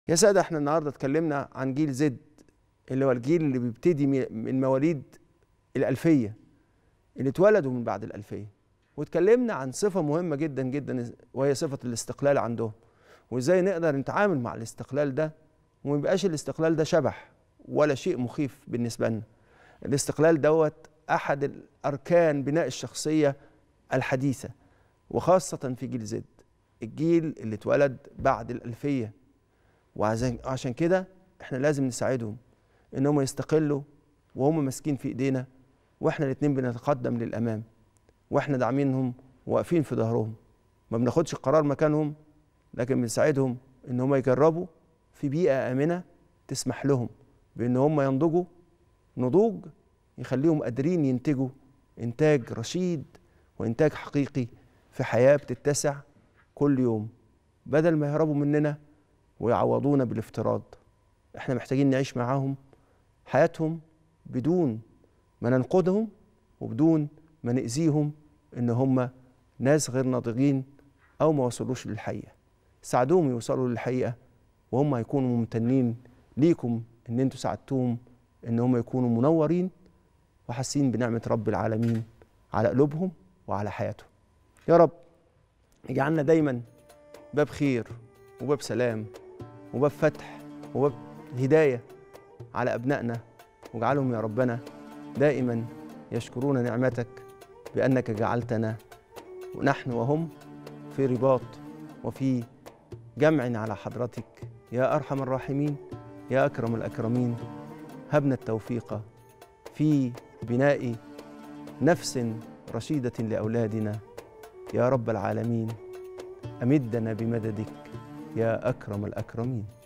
يا سادة احنا النهاردة اتكلمنا عن جيل زد اللي هو الجيل اللي بيبتدي مي- من مواليد الألفية اللي اتولدوا من بعد الألفية واتكلمنا عن صفة مهمة جدا جدا وهي صفة الاستقلال عندهم وازاي نقدر نتعامل مع الاستقلال ده وما يبقاش الاستقلال ده شبح ولا شيء مخيف بالنسبة لنا الاستقلال دوت أحد الأركان بناء الشخصية الحديثة وخاصة في جيل زد الجيل اللي اتولد بعد الألفية وعشان عشان كده احنا لازم نساعدهم ان هم يستقلوا وهم ماسكين في ايدينا واحنا الاتنين بنتقدم للامام واحنا داعمينهم وواقفين في ظهرهم ما بناخدش القرار مكانهم لكن بنساعدهم ان هم يجربوا في بيئه امنه تسمح لهم بان هم ينضجوا نضوج يخليهم قادرين ينتجوا انتاج رشيد وانتاج حقيقي في حياه بتتسع كل يوم بدل ما يهربوا مننا ويعوضونا بالافتراض احنا محتاجين نعيش معاهم حياتهم بدون ما ننقدهم وبدون ما نأذيهم ان هم ناس غير ناضجين او ما وصلوش للحقيقه ساعدوهم يوصلوا للحقيقه وهم هيكونوا ممتنين ليكم ان انتوا ساعدتوهم ان هم يكونوا منورين وحاسين بنعمه رب العالمين على قلوبهم وعلى حياتهم يا رب اجعلنا دايما باب خير وباب سلام وباب فتح وباب هدايه على ابنائنا واجعلهم يا ربنا دائما يشكرون نعمتك بانك جعلتنا ونحن وهم في رباط وفي جمع على حضرتك يا ارحم الراحمين يا اكرم الاكرمين هبنا التوفيق في بناء نفس رشيده لاولادنا يا رب العالمين امدنا بمددك يا اكرم الاكرمين